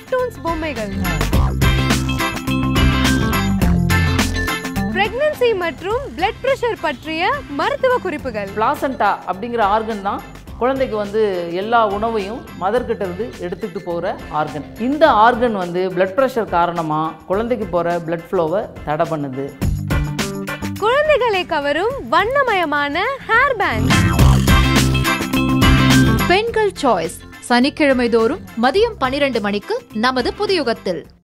cartoons பொம்மைகள் pregnancy மற்றும் blood pressure பற்றிய மருத்துவ குறிப்புகள் பிளாசண்டா அப்படிங்கிற ஆர்கன் தான் குழந்தைக்கு வந்து எல்லா உணவையும் மதர்கிட்ட இருந்து எடுத்துக்கிட்டு போகிற ஆர்கன் இந்த ஆர்கன் வந்து பிளட் ப்ரெஷர் காரணமாக குழந்தைக்கு போகிற பிளட் ஃப்ளோவை தடை பண்ணுது குழந்தைகளை கவரும் வண்ணமயமான ஹேர் பேண்ட் பெண்கள் சாய்ஸ் சனிக்கிழமை தோறும் மதியம் பனிரெண்டு மணிக்கு நமது புதியுகத்தில்